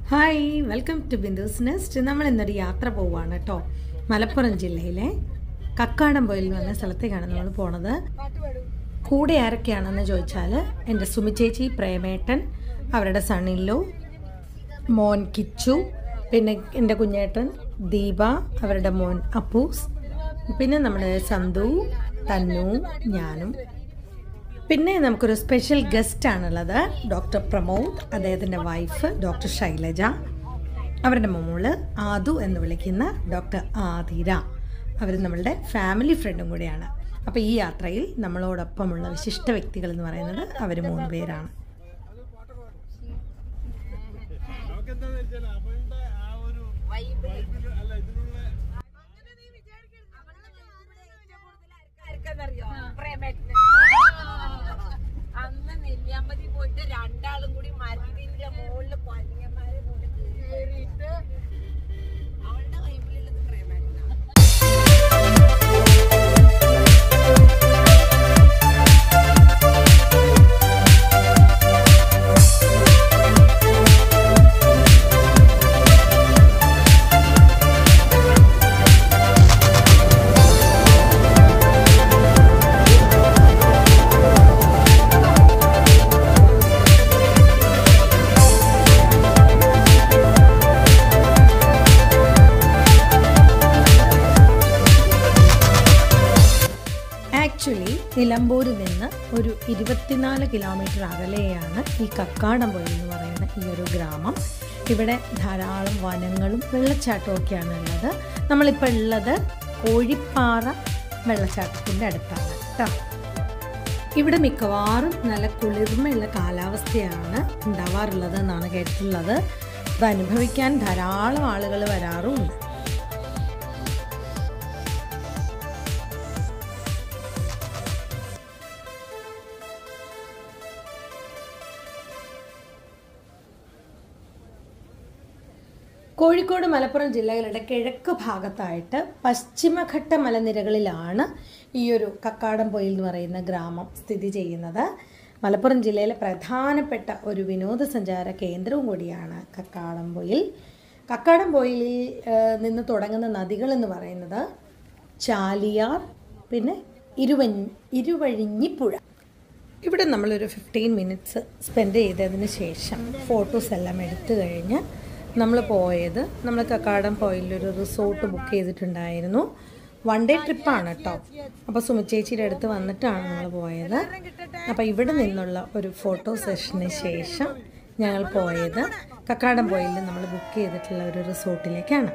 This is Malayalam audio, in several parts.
Hi welcome to Bindu's nest നമ്മൾ ഇന്നൊരു യാത്ര പോവുകയാണ് കേട്ടോ മലപ്പുറം ജില്ലയിലെ കക്കാടംപൊയിൽ എന്ന് പറഞ്ഞ സ്ഥലത്തേക്കാണ് നമ്മൾ പോണത് കൂടെ ആരൊക്കെയാണെന്ന് ചോദിച്ചാൽ എൻ്റെ സുമി ചേച്ചി പ്രേമേട്ടൻ അവരുടെ സണ്ണില്ലോ മോൻ കിച്ചു പിന്നെ എൻ്റെ കുഞ്ഞേട്ടൻ ദീപ അവരുടെ മോൻ അപ്പൂസ് പിന്നെ നമ്മുടെ സന്തു തന്നു ഞാനും പിന്നെ നമുക്കൊരു സ്പെഷ്യൽ ഗസ്റ്റ് ആണുള്ളത് ഡോക്ടർ പ്രമോദ് അദ്ദേഹത്തിൻ്റെ വൈഫ് ഡോക്ടർ ശൈലജ അവരുടെ മോള് ആദു എന്ന് വിളിക്കുന്ന ഡോക്ടർ ആതിര അവർ നമ്മളുടെ ഫാമിലി ഫ്രണ്ടും കൂടിയാണ് അപ്പോൾ ഈ യാത്രയിൽ നമ്മളോടൊപ്പമുള്ള വിശിഷ്ട വ്യക്തികൾ എന്ന് പറയുന്നത് അവർ മൂന്ന് പേരാണ് നമുക്കെന്താന്ന് വെച്ചാൽ അവളുടെ ആ ഒരു വൈബില് അല്ല ഇതിനുള്ള അന്ന് നെല്ലിയാമ്പതി പോയിട്ട് രണ്ടാളും കൂടി മരത്തിന്റെ മുകളില് പഞ്ഞന്മാരെ കൊണ്ട് കേറിയിട്ട് അവളുടെ വൈബിലുള്ളത് പ്രേമേട്ടനാണ് ആക്ച്വലി നിലമ്പൂരിൽ നിന്ന് ഒരു ഇരുപത്തിനാല് കിലോമീറ്റർ അകലെയാണ് ഈ കക്കാടംപൊയിൽ എന്ന് പറയുന്ന ഈ ഒരു ഗ്രാമം ഇവിടെ ധാരാളം വനങ്ങളും വെള്ളച്ചാട്ടവും ഒക്കെയാണ് ഉള്ളത് നമ്മളിപ്പോൾ ഉള്ളത് കോഴിപ്പാറ വെള്ളച്ചാട്ടത്തിൻ്റെ അടുത്താണ് കേട്ടോ ഇവിടെ മിക്കവാറും നല്ല കുളിർമയുള്ള കാലാവസ്ഥയാണ് ഉണ്ടാവാറുള്ളത് എന്നാണ് കേട്ടിട്ടുള്ളത് അത് അനുഭവിക്കാൻ ധാരാളം ആളുകൾ വരാറുമുണ്ട് കോഴിക്കോട് മലപ്പുറം ജില്ലകളുടെ കിഴക്ക് ഭാഗത്തായിട്ട് പശ്ചിമഘട്ട മലനിരകളിലാണ് ഈ ഒരു കക്കാടംപൊയിൽ എന്ന് പറയുന്ന ഗ്രാമം സ്ഥിതി ചെയ്യുന്നത് മലപ്പുറം ജില്ലയിലെ പ്രധാനപ്പെട്ട ഒരു വിനോദസഞ്ചാര കേന്ദ്രവും കൂടിയാണ് കക്കാടംപൊയിൽ കക്കാടംപൊയിലിൽ ഏഹ്, നിന്ന് തുടങ്ങുന്ന നദികൾ എന്ന് പറയുന്നത് ചാലിയാർ പിന്നെ ഇരുവഞ്ഞി ഇരുവഴിഞ്ഞിപ്പുഴ ഇവിടെ നമ്മളൊരു ഫിഫ്റ്റീൻ മിനിറ്റ്സ് സ്പെൻഡ് ചെയ്തതിന് ശേഷം ഫോട്ടോസ് എല്ലാം എടുത്തു കഴിഞ്ഞ് നമ്മൾ പോയത് നമ്മൾ കക്കാടം പോയിലൊരു റിസോർട്ട് ബുക്ക് ചെയ്തിട്ടുണ്ടായിരുന്നു വൺ ഡേ ട്രിപ്പാണ് കേട്ടോ അപ്പോൾ സുമിച്ചേച്ചിയുടെ അടുത്ത് വന്നിട്ടാണ് നമ്മൾ പോയത് അപ്പോൾ ഇവിടെ നിന്നുള്ള ഒരു ഫോട്ടോ സെഷന് ശേഷം ഞങ്ങൾ പോയത് കക്കാടം പോയിൽ നമ്മൾ ബുക്ക് ചെയ്തിട്ടുള്ള ഒരു റിസോർട്ടിലേക്കാണ്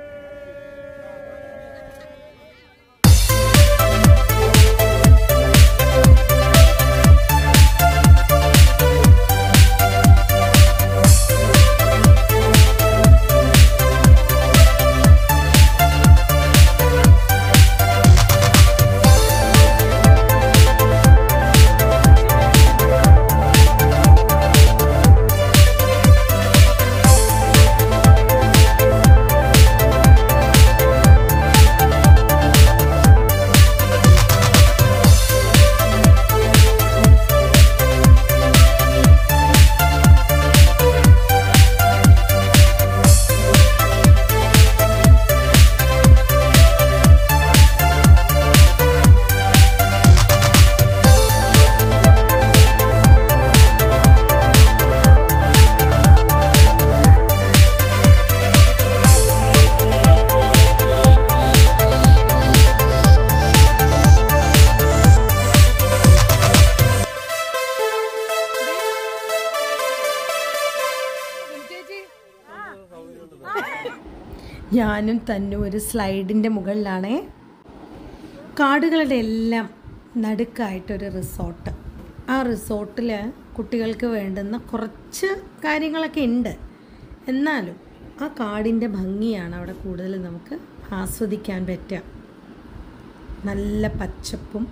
ഞാനും തന്നു ഒരു സ്ലൈഡിൻ്റെ മുകളിലാണേ കാടുകളുടെ എല്ലാം നടുക്കായിട്ടൊരു റിസോർട്ട് ആ റിസോർട്ടിൽ കുട്ടികൾക്ക് വേണ്ടുന്ന കുറച്ച് കാര്യങ്ങളൊക്കെ ഉണ്ട് എന്നാലും ആ കാടിൻ്റെ ഭംഗിയാണ് അവിടെ കൂടുതൽ നമുക്ക് ആസ്വദിക്കാൻ പറ്റുക നല്ല പച്ചപ്പും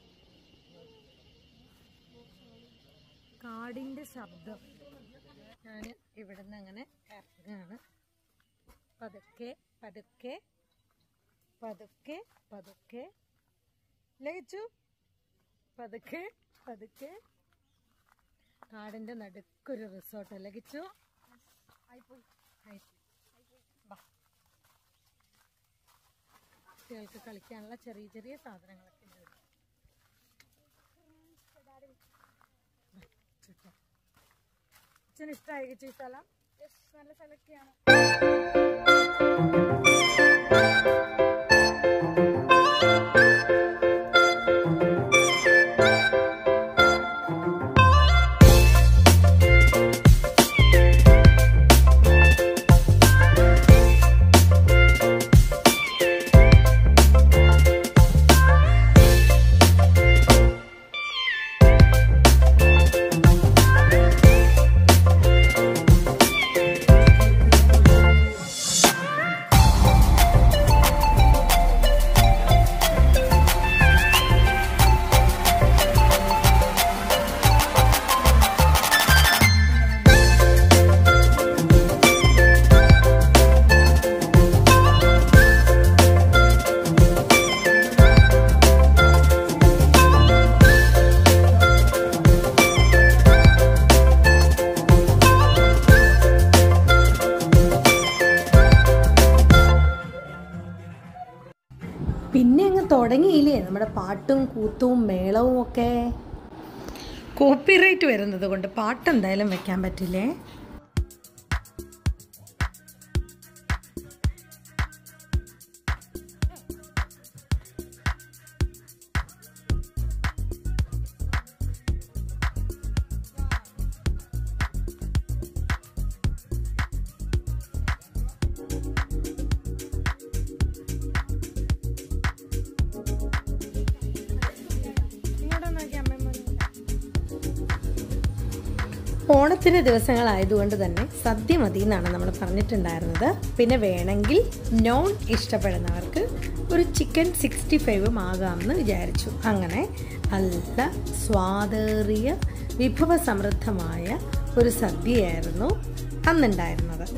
കാടിൻ്റെ ശബ്ദം ഞാൻ ഇവിടുന്ന് അങ്ങനെ ഇറങ്ങാണ് പതുക്കെ പതുക്കെ പതുക്കെ പതുക്കെ ലയിച്ചു പതുക്കെ പതുക്കെ കാടിൻ്റെ നടുക്കൊരു റിസോർട്ട് ലഭിച്ചു ബാ. കുട്ടികൾക്ക് കളിക്കാനുള്ള ചെറിയ ചെറിയ സാധനങ്ങളൊക്കെ ഉണ്ട് ഇവിടെ. ബാ, ചുറ്റാം. അച്ഛന് ഇഷ്ടമായി ഈ സ്ഥലം നല്ല സ്ഥലമൊക്കെയാണ് പിന്നെ അങ്ങ് തുടങ്ങിയില്ലേ നമ്മുടെ പാട്ടും കൂത്തും മേളവും ഒക്കെ കോപ്പിറൈറ്റ് വരുന്നത് കൊണ്ട് പാട്ട് എന്തായാലും വെക്കാൻ പറ്റില്ലേ ഇങ്ങോട്ട് നോക്കി അമ്മ ഓണത്തിൻ്റെ ദിവസങ്ങളായതുകൊണ്ട് തന്നെ സദ്യ മതി എന്നാണ് നമ്മൾ പറഞ്ഞിട്ടുണ്ടായിരുന്നത് പിന്നെ വേണമെങ്കിൽ നോൺ ഇഷ്ടപ്പെടുന്നവർക്ക് ഒരു ചിക്കൻ സിക്സ്റ്റി ഫൈവും ആകാമെന്ന് വിചാരിച്ചു അങ്ങനെ നല്ല സ്വാദേറിയ വിഭവസമൃദ്ധമായ ഒരു സദ്യയായിരുന്നു അന്നുണ്ടായിരുന്നത്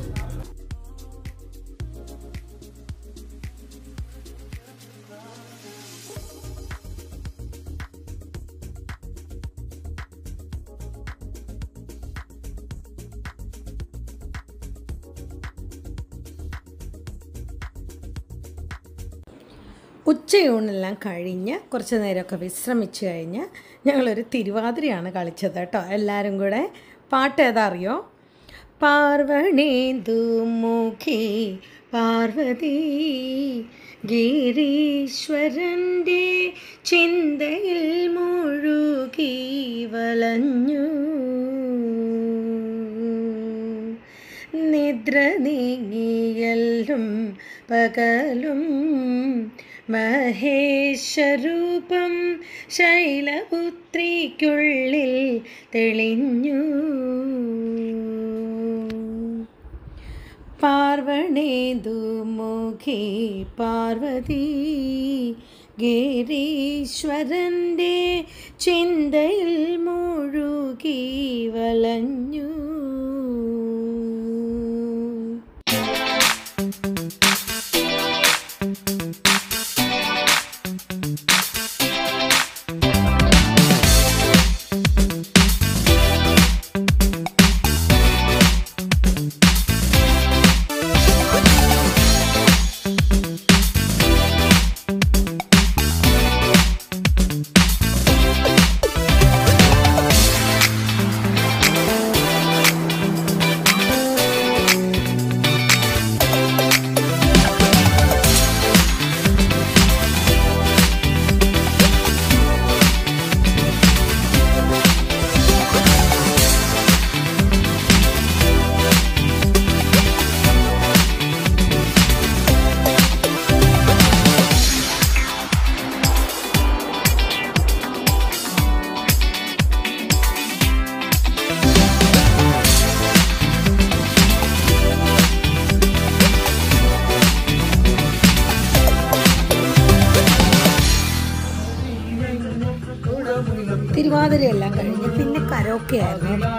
ഉച്ചയൂണെല്ലാം കഴിഞ്ഞ് കുറച്ച് നേരമൊക്കെ വിശ്രമിച്ച് കഴിഞ്ഞ് ഞങ്ങളൊരു തിരുവാതിരയാണ് കളിച്ചത് കേട്ടോ എല്ലാവരും കൂടെ പാട്ട് ഏതാ അറിയോ പാർവണേന്ദുമുഖി പാർവതി ഗിരീശ്വരൻ്റെ ചിന്തയിൽ മുഴുകി വലഞ്ഞു നിദ്ര നീങ്ങിയല്ലും പകലും മഹേശ്വരൂപം ശൈലപുത്രിക്കുള്ളിൽ തെളിഞ്ഞു പാർവണേന്ദുമുഖി പാർവതി ഗിരീശ്വരൻ്റെ ചിന്തയിൽ മുഴുകി വലഞ്ഞു തിരുവാതിരയെല്ലാം കഴിഞ്ഞ് പിന്നെ കരോക്കെ ആയിരുന്നു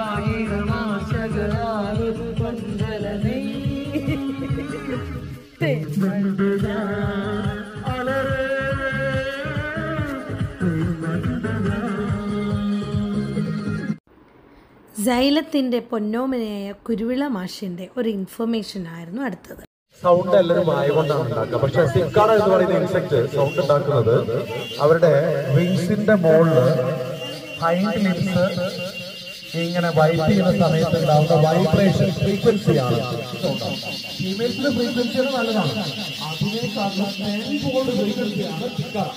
സൈലത്തിൻ്റെ പൊന്നോമനയായ കുരുവിള മാഷിൻ്റെ ഒരു ഇൻഫർമേഷൻ ആയിരുന്നു അടുത്തത് സൗണ്ട് എല്ലാവരും വായ കൊണ്ടാണ് ഉണ്ടാക്കുക പക്ഷെ സിക്കാട എന്ന് പറയുന്ന ഇൻസെക്ട് സൗണ്ട് ഉണ്ടാക്കുന്നത് അവരുടെ വിങ്സിന്റെ മുകളില് ഹൈൻഡ് ലിപ്സ് ഇങ്ങനെ വൈപ്പ് ചെയ്യുന്ന സമയത്ത് ഉണ്ടാവുന്ന വൈബ്രേഷൻ ഫ്രീക്വൻസിയാണ് ഫീമെയിൽസിന്റെ ഫ്രീക്വൻസി നല്ലതാണ് അതിനേക്കാളും ടെൻഫോൾഡ് ഫ്രീക്വൻസിയാണ് സിക്കാട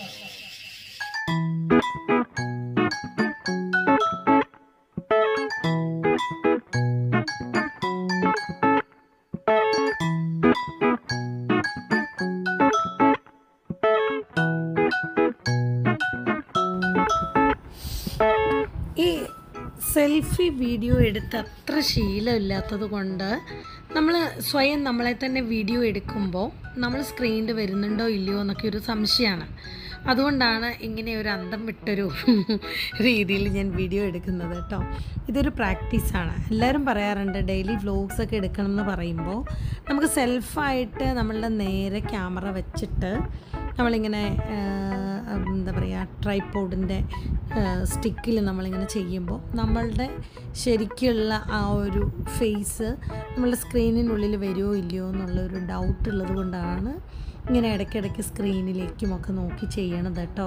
ഈ സെൽഫി വീഡിയോ എടുത്ത് അത്ര ശീലമില്ലാത്തത് കൊണ്ട് നമ്മൾ സ്വയം നമ്മളെ തന്നെ വീഡിയോ എടുക്കുമ്പോൾ നമ്മൾ സ്ക്രീനിൽ വരുന്നുണ്ടോ ഇല്ലയോ എന്നൊക്കെ ഒരു സംശയമാണ് അതുകൊണ്ടാണ് ഇങ്ങനെ ഒരു അന്തം വിട്ടൊരു രീതിയിൽ ഞാൻ വീഡിയോ എടുക്കുന്നത് കേട്ടോ ഇതൊരു പ്രാക്ടീസാണ് എല്ലാവരും പറയാറുണ്ട് ഡെയിലി വ്ലോഗ്സ് ഒക്കെ എടുക്കണം എന്ന് പറയുമ്പോൾ നമുക്ക് സെൽഫായിട്ട് നമ്മളുടെ നേരെ ക്യാമറ വെച്ചിട്ട് നമ്മളിങ്ങനെ ആ, എന്താ പറയുക ട്രൈപ്പോഡിൻ്റെ സ്റ്റിക്കിൽ നമ്മളിങ്ങനെ ചെയ്യുമ്പോൾ നമ്മളുടെ ശരിക്കുള്ള ആ ഒരു ഫേസ് നമ്മളുടെ സ്ക്രീനിനുള്ളിൽ വരുമോ ഇല്ലയോ എന്നുള്ളൊരു ഡൗട്ട് ഉള്ളത് കൊണ്ടാണ് ഇങ്ങനെ ഇടയ്ക്കിടയ്ക്ക് സ്ക്രീനിലേക്കുമൊക്കെ നോക്കി ചെയ്യണത് കേട്ടോ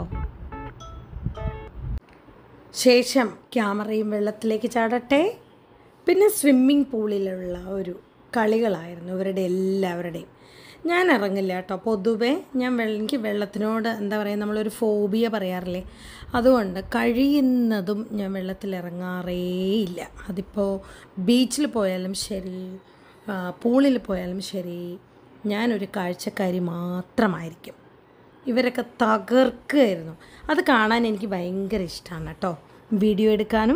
ശേഷം ക്യാമറയും വെള്ളത്തിലേക്ക് ചാടട്ടെ പിന്നെ സ്വിമ്മിംഗ് പൂളിലുള്ള ഒരു കളികളായിരുന്നു ഇവരുടെ എല്ലാവരുടെയും ഞാൻ ഇറങ്ങില്ല കേട്ടോ പൊതുവേ ഞാൻ വെള്ള എനിക്ക് വെള്ളത്തിനോട് എന്താ പറയുക നമ്മളൊരു ഫോബിയ പറയാറില്ലേ അതുകൊണ്ട് കഴിയുന്നതും ഞാൻ വെള്ളത്തിൽ ഇറങ്ങാറേയില്ല അതിപ്പോൾ ബീച്ചിൽ പോയാലും ശരി ആ, പൂളിൽ പോയാലും ശരി ഞാനൊരു കാഴ്ചക്കാരി മാത്രമായിരിക്കും ഇവരൊക്കെ തകർക്കുകയായിരുന്നു അത് കാണാൻ എനിക്ക് ഭയങ്കര ഇഷ്ടമാണ് കേട്ടോ വീഡിയോ എടുക്കാനും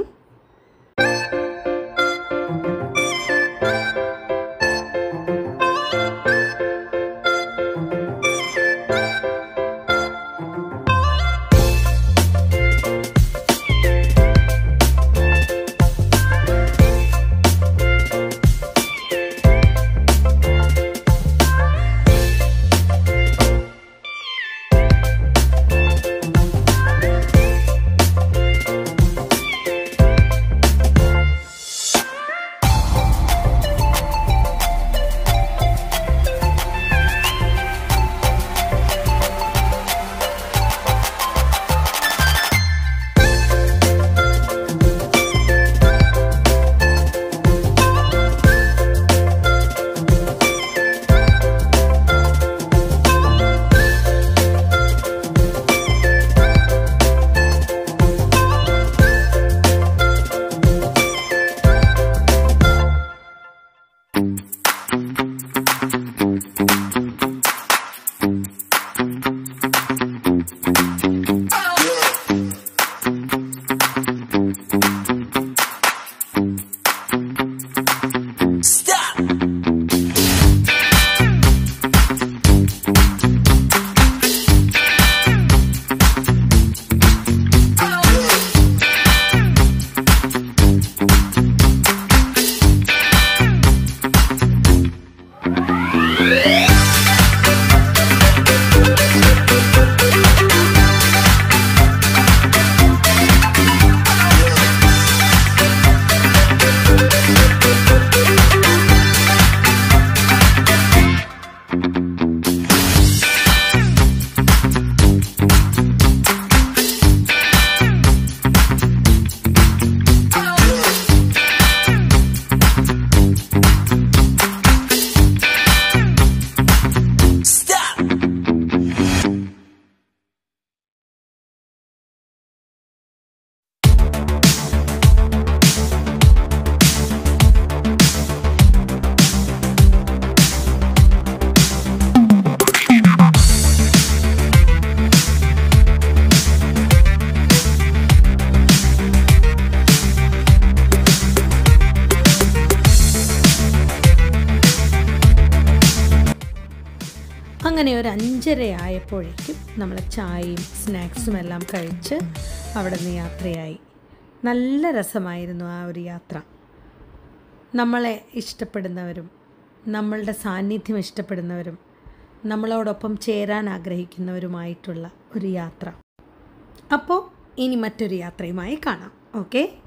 അങ്ങനെ ഒരു അഞ്ചര ആയപ്പോഴേക്കും നമ്മൾ ചായയും സ്നാക്സും എല്ലാം കഴിച്ച് അവിടെ നിന്ന് യാത്രയായി നല്ല രസമായിരുന്നു ആ ഒരു യാത്ര നമ്മളെ ഇഷ്ടപ്പെടുന്നവരും നമ്മളുടെ സാന്നിധ്യം ഇഷ്ടപ്പെടുന്നവരും നമ്മളോടൊപ്പം ചേരാൻ ആഗ്രഹിക്കുന്നവരുമായിട്ടുള്ള ഒരു യാത്ര അപ്പോൾ ഇനി മറ്റൊരു യാത്രയുമായി കാണാം ഓക്കെ